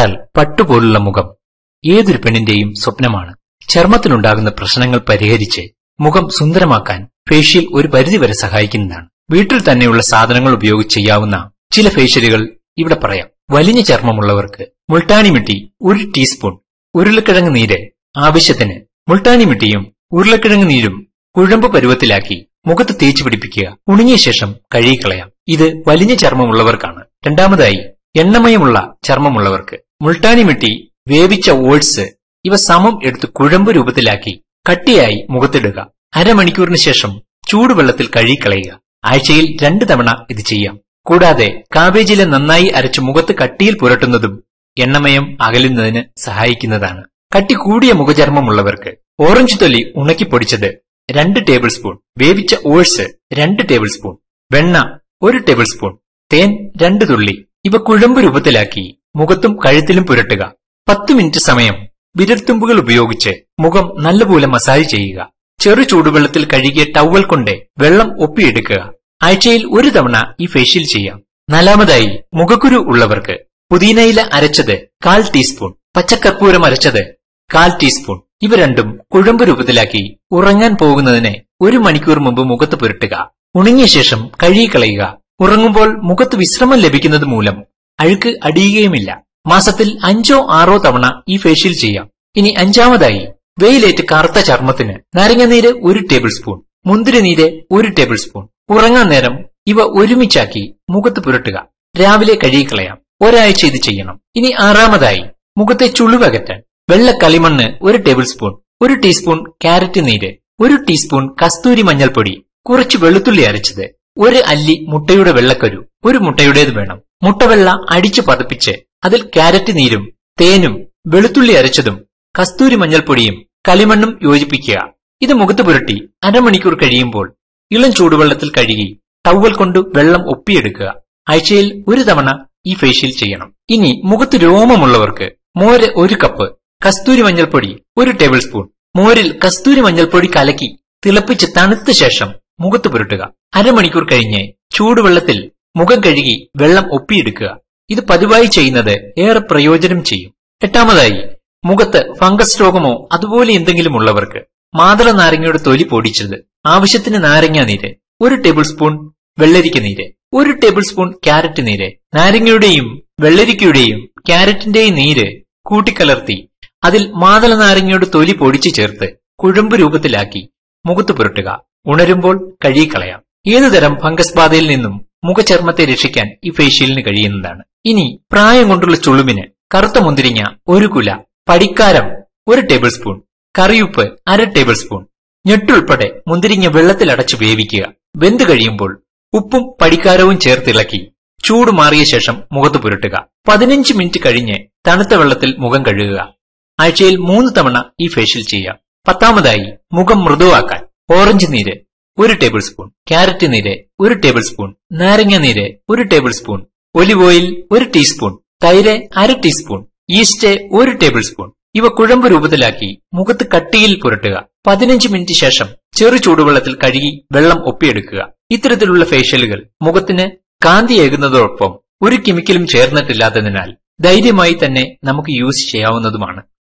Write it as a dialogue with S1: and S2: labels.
S1: കണ്ടാൽ പട്ടുപോലുള്ള മുഖം ഏതൊരു പെണ്ണിന്റെയും സ്വപ്നമാണ് ചർമ്മത്തിനുണ്ടാകുന്ന പ്രശ്നങ്ങൾ പരിഹരിച്ച് മുഖം സുന്ദരമാക്കാൻ ഫേഷ്യൽ ഒരു പരിധിവരെ സഹായിക്കുന്നതാണ് വീട്ടിൽ തന്നെയുള്ള സാധനങ്ങൾ ഉപയോഗിച്ച് ചെയ്യാവുന്ന ചില ഫേഷ്യലുകൾ ഇവിടെ പറയാം വലിഞ്ഞ ചർമ്മമുള്ളവർക്ക് മുൾട്ടാനി മിട്ടി ഒരു ടീസ്പൂൺ ഉരുളക്കിഴങ്ങ് നീര് ആവശ്യത്തിന് മുൾട്ടാനി മിട്ടിയും ഉരുളക്കിഴങ്ങ് നീരും കുഴമ്പ് പരുവത്തിലാക്കി മുഖത്ത് തേച്ചു പിടിപ്പിക്കുക ഉണങ്ങിയ ശേഷം കഴുകിക്കളയാം ഇത് വലിഞ്ഞ ചർമ്മമുള്ളവർക്കാണ് രണ്ടാമതായി എണ്ണമയമുള്ള ചർമ്മമുള്ളവർക്ക് മുൾട്ടാനി മിട്ടി വേവിച്ച ഓട്സ് ഇവ സമം എടുത്ത് കുഴമ്പ് രൂപത്തിലാക്കി കട്ടിയായി മുഖത്തിടുക അരമണിക്കൂറിന് ശേഷം ചൂടുവെള്ളത്തിൽ കഴുകിക്കളയുക ആഴ്ചയിൽ രണ്ട് തവണ ഇത് ചെയ്യാം കൂടാതെ കാബേജില നന്നായി അരച്ച് മുഖത്ത് കട്ടിയിൽ പുരട്ടുന്നതും എണ്ണമയം അകലുന്നതിന് സഹായിക്കുന്നതാണ് കട്ടി കൂടിയ മുഖചർമ്മമുള്ളവർക്ക് ഓറഞ്ച് തൊലി ഉണക്കിപ്പൊടിച്ചത് രണ്ട് ടേബിൾ സ്പൂൺ വേവിച്ച ഓഴ്സ് രണ്ട് ടേബിൾ സ്പൂൺ വെണ്ണ ഒരു ടേബിൾ സ്പൂൺ തേൻ രണ്ട് തുള്ളി ഇവ കുഴമ്പ് രൂപത്തിലാക്കി മുഖത്തും കഴുത്തിലും പുരട്ടുക പത്ത് മിനിറ്റ് സമയം വിരൽത്തുമ്പുകൾ ഉപയോഗിച്ച് മുഖം നല്ലപോലെ മസാജ് ചെയ്യുക ചെറു ചൂടുവെള്ളത്തിൽ കഴുകിയ ടവൽ കൊണ്ട് വെള്ളം ഒപ്പിയെടുക്കുക ആഴ്ചയിൽ ഒരു തവണ ഈ ഫേഷ്യൽ ചെയ്യാം നാലാമതായി മുഖക്കുരു ഉള്ളവർക്ക് പുതിനയില അരച്ചത് കാൽ ടീസ്പൂൺ പച്ചക്കർപ്പൂരം അരച്ചത് കാൽ ടീസ്പൂൺ ഇവ രണ്ടും കുഴമ്പ് രൂപത്തിലാക്കി ഉറങ്ങാൻ പോകുന്നതിന് ഒരു മണിക്കൂർ മുമ്പ് മുഖത്ത് പുരട്ടുക ഉണങ്ങിയ ശേഷം കഴുകിക്കളയുക ഉറങ്ങുമ്പോൾ മുഖത്ത് വിശ്രമം ലഭിക്കുന്നത് മൂലം അഴുക്ക് അടിയുകയുമില്ല മാസത്തിൽ അഞ്ചോ ആറോ തവണ ഈ ഫേഷ്യൽ ചെയ്യാം ഇനി അഞ്ചാമതായി വെയിലേറ്റ് കറുത്ത ചർമ്മത്തിന് നാരങ്ങനീര് ഒരു ടേബിൾ സ്പൂൺ മുന്തിരിനീര് ഒരു ടേബിൾ സ്പൂൺ ഉറങ്ങാൻ നേരം ഇവ ഒരുമിച്ചാക്കി മുഖത്ത് പുരട്ടുക രാവിലെ കഴുകിക്കളയാം ഒരാഴ്ച ഇത് ചെയ്യണം ഇനി ആറാമതായി മുഖത്തെ ചുളിവകറ്റാൻ വെള്ള കളിമണ്ണ് ഒരു ടേബിൾ സ്പൂൺ ഒരു ടീസ്പൂൺ ക്യാരറ്റ് നീര് ഒരു ടീസ്പൂൺ കസ്തൂരി മഞ്ഞൾപ്പൊടി കുറച്ച് വെളുത്തുള്ളി അരച്ചത് ഒരു അല്ലി മുട്ടയുടെ വെള്ളക്കരു ഒരു മുട്ടയുടേത് വേണം മുട്ടവെള്ള അടിച്ചു പതപ്പിച്ച് അതിൽ ക്യാരറ്റ് നീരും തേനും വെളുത്തുള്ളി അരച്ചതും കസ്തൂരി മഞ്ഞൾപ്പൊടിയും കളിമണ്ണും യോജിപ്പിക്കുക ഇത് മുഖത്ത് പുരട്ടി അരമണിക്കൂർ കഴിയുമ്പോൾ ഇളം ചൂടുവെള്ളത്തിൽ കഴുകി ടവൽ കൊണ്ട് വെള്ളം ഒപ്പിയെടുക്കുക ആഴ്ചയിൽ ഒരു തവണ ഈ ഫേഷ്യൽ ചെയ്യണം ഇനി മുഖത്ത് രോമമുള്ളവർക്ക് മോര് ഒരു കപ്പ് കസ്തൂരി മഞ്ഞൾപ്പൊടി ഒരു ടേബിൾ സ്പൂൺ മോരിൽ കസ്തൂരി മഞ്ഞൾപ്പൊടി കലക്കി തിളപ്പിച്ച് തണുത്ത ശേഷം മുഖത്ത് പുരട്ടുക അരമണിക്കൂർ കഴിഞ്ഞ് ചൂടുവെള്ളത്തിൽ മുഖം കഴുകി വെള്ളം ഒപ്പിയെടുക്കുക ഇത് പതിവായി ചെയ്യുന്നത് ഏറെ പ്രയോജനം ചെയ്യും എട്ടാമതായി മുഖത്ത് ഫംഗസ് രോഗമോ അതുപോലെ എന്തെങ്കിലും ഉള്ളവർക്ക് മാതള നാരങ്ങയുടെ തൊലി പൊടിച്ചത് ആവശ്യത്തിന് നാരങ്ങ നീര് ഒരു ടേബിൾ സ്പൂൺ വെള്ളരിക്ക നീര് ഒരു ടേബിൾ സ്പൂൺ ക്യാരറ്റ് നീര് നാരങ്ങയുടെയും വെള്ളരിക്കയുടെയും ക്യാരറ്റിന്റെയും നീര് കൂട്ടിക്കലർത്തി അതിൽ മാതള നാരങ്ങയുടെ തൊലി പൊടിച്ചു ചേർത്ത് കുഴമ്പ് രൂപത്തിലാക്കി മുഖത്ത് പുരട്ടുക ഉണരുമ്പോൾ കഴുകിക്കളയാം ഏതുതരം ഫംഗസ് ബാധയിൽ നിന്നും മുഖചർമ്മത്തെ രക്ഷിക്കാൻ ഈ ഫേഷ്യലിന് കഴിയുന്നതാണ് ഇനി പ്രായം കൊണ്ടുള്ള ചുളുമിന് കറുത്ത മുന്തിരിങ്ങ ഒരു കുല പടിക്കാരം ഒരു ടേബിൾ സ്പൂൺ കറിയുപ്പ് അര ടേബിൾ സ്പൂൺ ഞെട്ടുൾപ്പെടെ മുന്തിരിങ്ങ വെള്ളത്തിൽ അടച്ചു വേവിക്കുക വെന്ത് കഴിയുമ്പോൾ ഉപ്പും പടിക്കാരവും ചേർത്തിളക്കി ചൂട് മാറിയ ശേഷം മുഖത്ത് പുരട്ടുക പതിനഞ്ച് മിനിറ്റ് കഴിഞ്ഞ് തണുത്ത വെള്ളത്തിൽ മുഖം കഴുകുക ആഴ്ചയിൽ മൂന്ന് തവണ ഈ ഫേഷ്യൽ ചെയ്യാം പത്താമതായി മുഖം മൃദുവാക്കാൻ ഓറഞ്ച് നീര് ഒരു ടേബിൾ സ്പൂൺ ക്യാരറ്റ് നീര് ഒരു ടേബിൾ സ്പൂൺ നാരങ്ങ നീര് ഒരു ടേബിൾ സ്പൂൺ ഒലിവ് ഓയിൽ ഒരു ടീസ്പൂൺ തൈര് അര ടീസ്പൂൺ ഈസ്റ്റ് ഒരു ടേബിൾ സ്പൂൺ ഇവ കുഴമ്പ് രൂപത്തിലാക്കി മുഖത്ത് കട്ടിയിൽ പുരട്ടുക പതിനഞ്ച് മിനിറ്റ് ശേഷം ചെറു ചൂടുവെള്ളത്തിൽ കഴുകി വെള്ളം ഒപ്പിയെടുക്കുക ഇത്തരത്തിലുള്ള ഫേഷ്യലുകൾ മുഖത്തിന് കാന്തിയേകുന്നതോടൊപ്പം ഒരു കെമിക്കലും ചേർന്നിട്ടില്ലാത്തതിനാൽ ധൈര്യമായി തന്നെ നമുക്ക് യൂസ് ചെയ്യാവുന്നതുമാണ്